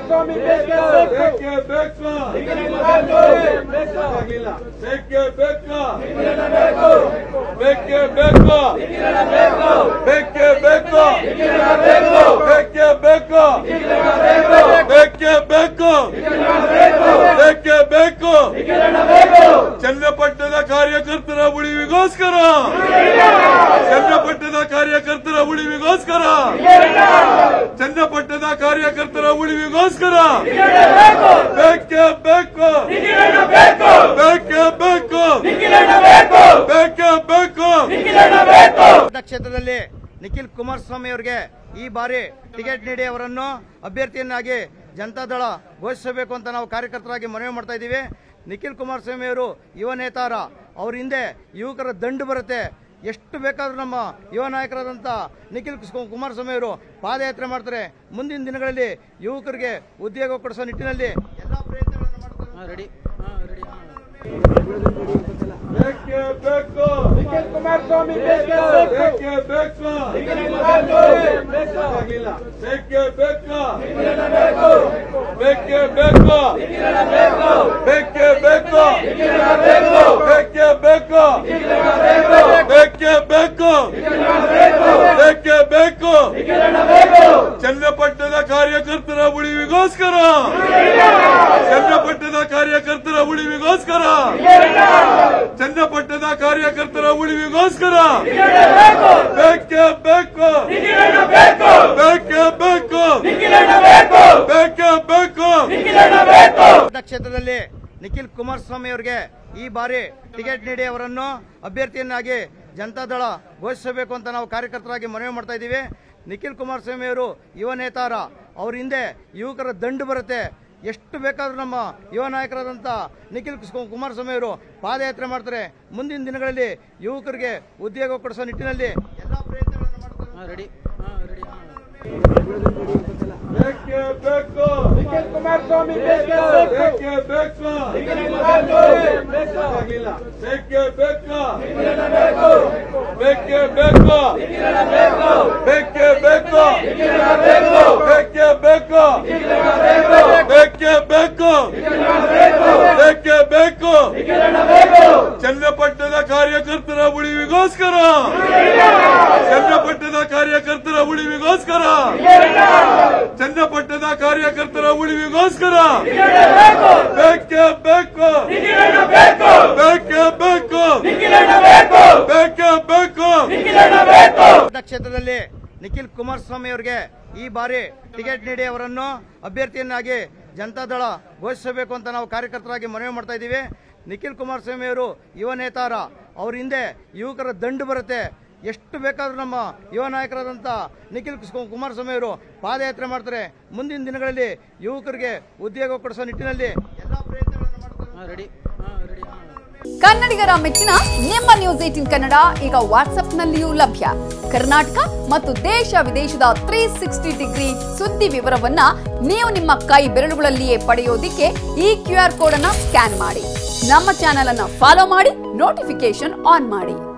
ಕುಮಾರಸ್ವಾಮಿ ಬೇಕೇ ಬೇಕೇ ಬೇಕು ಆಗ್ಲಿಲ್ಲ. ಬೇಕೇ ಬೇಕು ಬೇಕೇ ಬೇಕು ಬೇಕೇ ಬೇಕು ಬೇಕೇ ಬೇಕು ಬೇಕೇ ಬೇಕು ಬೇಕೇ ಬೇಕು ಚನ್ನಪಟ್ಟಣದ ಕಾರ್ಯಕರ್ತರ ಉಳಿವಿಗೋಸ್ಕರ ಚನ್ನಪಟ್ಟಣದ ಕಾರ್ಯಕರ್ತರ ಉಳಿವಿಗೋಸ್ಕರ ಚನ್ನಪಟ್ಟಣದ ಕಾರ್ಯಕರ್ತರ ಉಳಿವಿಗೋಸ್ಕರ ಬೇಕೇ ಬೇಕು ಬೇಕೇ ಬೇಕು ಬೇಕೇ ಬೇಕು ಕ್ಷೇತ್ರದಲ್ಲಿ ನಿಖಿಲ್ ಕುಮಾರಸ್ವಾಮಿ ಅವರಿಗೆ ಈ ಬಾರಿ ಟಿಕೆಟ್ ನೀಡಿ ಅವರನ್ನು ಅಭ್ಯರ್ಥಿಯನ್ನಾಗಿ ಜನತಾದಳ ಘೋಷಿಸಬೇಕು ಅಂತ ನಾವು ಕಾರ್ಯಕರ್ತರಾಗಿ ಮನವಿ ಮಾಡ್ತಾ ಇದ್ದೀವಿ ನಿಖಿಲ್ ಕುಮಾರಸ್ವಾಮಿ ಅವರು ಯುವ ನೇತಾರ ಅವ್ರ ಹಿಂದೆ ಯುವಕರ ದಂಡು ಬರುತ್ತೆ ಎಷ್ಟು ಬೇಕಾದ್ರೂ ನಮ್ಮ ಯುವ ನಾಯಕರಾದಂಥ ನಿಖಿಲ್ ಕುಸ್- ಕುಮಾರಸ್ವಾಮಿ ಅವರು ಪಾದಯಾತ್ರೆ ಮಾಡ್ತಾರೆ ಮುಂದಿನ ದಿನಗಳಲ್ಲಿ ಯುವಕರಿಗೆ ಉದ್ಯೋಗ ಕೊಡಿಸೋ ನಿಟ್ಟಿನಲ್ಲಿ ಎಲ್ಲ ಪ್ರಯತ್ನಗಳನ್ನು ಮಾಡ್ತಾರೆ ಬೇಕೇ ಬೇಕು ನಿಖಿಲ್ ಕುಮಾರಸ್ವಾಮಿ ಬೇಕೇ ಬೇಕೇ ಬೇಕು ಆಗ್ಲಿಲ್ಲ. ಬೇಕೇ ಬೇಕು ಬೇಕೇ ಬೇಕು ಬೇಕೇ ಬೇಕು ಬೇಕೇ ಬೇಕು ಬೇಕೇ ಬೇಕು ಬೇಕೇ ಬೇಕು ಚನ್ನಪಟ್ಟಣದ ಕಾರ್ಯಕರ್ತರ ಉಳಿವಿಗೋಸ್ಕರ ಚನ್ನಪಟ್ಟಣದ ಕಾರ್ಯಕರ್ತರ ಉಳಿವಿಗೋಸ್ಕರ ಚನ್ನಪಟ್ಟಣದ ಕಾರ್ಯಕರ್ತರ ಉಳಿವಿಗೋಸ್ಕರ ಬೇಕೇ ಬೇಕು ಬೇಕೇ ಬೇಕು ಬೇಕೇ ಬೇಕು ಕ್ಷೇತ್ರದಲ್ಲಿ ನಿಖಿಲ್ ಕುಮಾರಸ್ವಾಮಿ ಅವರಿಗೆ ಈ ಬಾರಿ ಟಿಕೆಟ್ ನೀಡಿ ಅವರನ್ನು ಅಭ್ಯರ್ಥಿಯನ್ನಾಗಿ ಜನತಾದಳ ಘೋಷಿಸಬೇಕು ಅಂತ ನಾವು ಕಾರ್ಯಕರ್ತರಾಗಿ ಮನವಿ ಮಾಡ್ತಾ ಇದ್ದೀವಿ ನಿಖಿಲ್ ಕುಮಾರಸ್ವಾಮಿ ಅವರು ಯುವ ನೇತಾರ ಅವ್ರ ಹಿಂದೆ ಯುವಕರ ದಂಡು ಬರುತ್ತೆ ಎಷ್ಟು ಬೇಕಾದ್ರೂ ನಮ್ಮ ಯುವ ನಾಯಕರಾದಂಥ ನಿಖಿಲ್ ಕುಸ್- ಕುಮಾರಸ್ವಾಮಿ ಅವರು ಪಾದಯಾತ್ರೆ ಮಾಡ್ತಾರೆ ಮುಂದಿನ ದಿನಗಳಲ್ಲಿ ಯುವಕರಿಗೆ ಉದ್ಯೋಗ ಕೊಡಿಸೋ ನಿಟ್ಟಿನಲ್ಲಿ ಎಲ್ಲ ಪ್ರಯತ್ನಗಳನ್ನು ಮಾಡ್ತಾರೆ ಬೇಕೇ ಬೇಕು ನಿಖಿಲ್ ಕುಮಾರಸ್ವಾಮಿ ಬೇಕೇ ಬೇಕೇ ಬೇಕು ಆಗ್ಲಿಲ್ಲ. ಬೇಕೇ ಬೇಕು ಬೇಕೇ ಬೇಕು ಬೇಕೇ ಬೇಕು ಬೇಕೇ ಬೇಕು ಬೇಕೇ ಬೇಕು ಬೇಕೇ ಬೇಕು ಚನ್ನಪಟ್ಟಣದ ಕಾರ್ಯಕರ್ತರ ಉಳಿವಿಗೋಸ್ಕರ ಚನ್ನಪಟ್ಟಣದ ಕಾರ್ಯಕರ್ತರ ಉಳಿವಿಗೋಸ್ಕರ ಚನ್ನಪಟ್ಟಣದ ಕಾರ್ಯಕರ್ತರ ಉಳಿವಿಗೋಸ್ಕರ ಬೇಕೇ ಬೇಕು ಬೇಕೇ ಬೇಕು ಬೇಕೇ ಬೇಕು ಕ್ಷೇತ್ರದಲ್ಲಿ ನಿಖಿಲ್ ಕುಮಾರಸ್ವಾಮಿ ಅವರಿಗೆ ಈ ಬಾರಿ ಟಿಕೆಟ್ ನೀಡಿ ಅವರನ್ನು ಅಭ್ಯರ್ಥಿಯನ್ನಾಗಿ ಜನತಾದಳ ಘೋಷಿಸಬೇಕು ಅಂತ ನಾವು ಕಾರ್ಯಕರ್ತರಾಗಿ ಮನವಿ ಮಾಡ್ತಾ ಇದ್ದೀವಿ ನಿಖಿಲ್ ಕುಮಾರಸ್ವಾಮಿ ಅವರು ಯುವ ನೇತಾರ ಅವ್ರ ಹಿಂದೆ ಯುವಕರ ದಂಡು ಬರುತ್ತೆ ಎಷ್ಟು ಬೇಕಾದ್ರೂ ನಮ್ಮ ಯುವ ನಾಯಕರಾದಂಥ ನಿಖಿಲ್ ಕುಸ್- ಕುಮಾರಸ್ವಾಮಿ ಅವರು ಪಾದಯಾತ್ರೆ ಮಾಡ್ತಾರೆ ಮುಂದಿನ ದಿನಗಳಲ್ಲಿ ಯುವಕರಿಗೆ ಉದ್ಯೋಗ ಕೊಡಿಸೋ ನಿಟ್ಟಿನಲ್ಲಿ ಎಲ್ಲ ಪ್ರಯತ್ನಗಳನ್ನು ಮಾಡ್ತಾರೆ ಕನ್ನಡಿಗರ ಮೆಚ್ಚಿನ ನಿಮ್ಮ ನ್ಯೂಸ್ ಏಟಿನ್ ಕನ್ನಡ ಈಗ ವಾಟ್ಸ್ಆಪ್ನಲ್ಲಿಯೂ ಲಭ್ಯ ಕರ್ನಾಟಕ ಮತ್ತು ದೇಶ ವಿದೇಶದ ತ್ರೀ ಸಿಕ್ಸ್ಟಿ ಡಿಗ್ರಿ ಸುದ್ದಿ ವಿವರವನ್ನ ನೀವು ನಿಮ್ಮ ಕೈ ಬೆರಳುಗಳಲ್ಲಿಯೇ ಪಡೆಯೋದಿಕ್ಕೆ ಈ ಕ್ಯೂ ಆರ್ ಕೋಡ್ ಅನ್ನ ಸ್ಕ್ಯಾನ್ ಮಾಡಿ ನಮ್ಮ ಚಾನೆಲ್ ಅನ್ನ ಫಾಲೋ ಮಾಡಿ ನೋಟಿಫಿಕೇಶನ್ ಆನ್ ಮಾಡಿ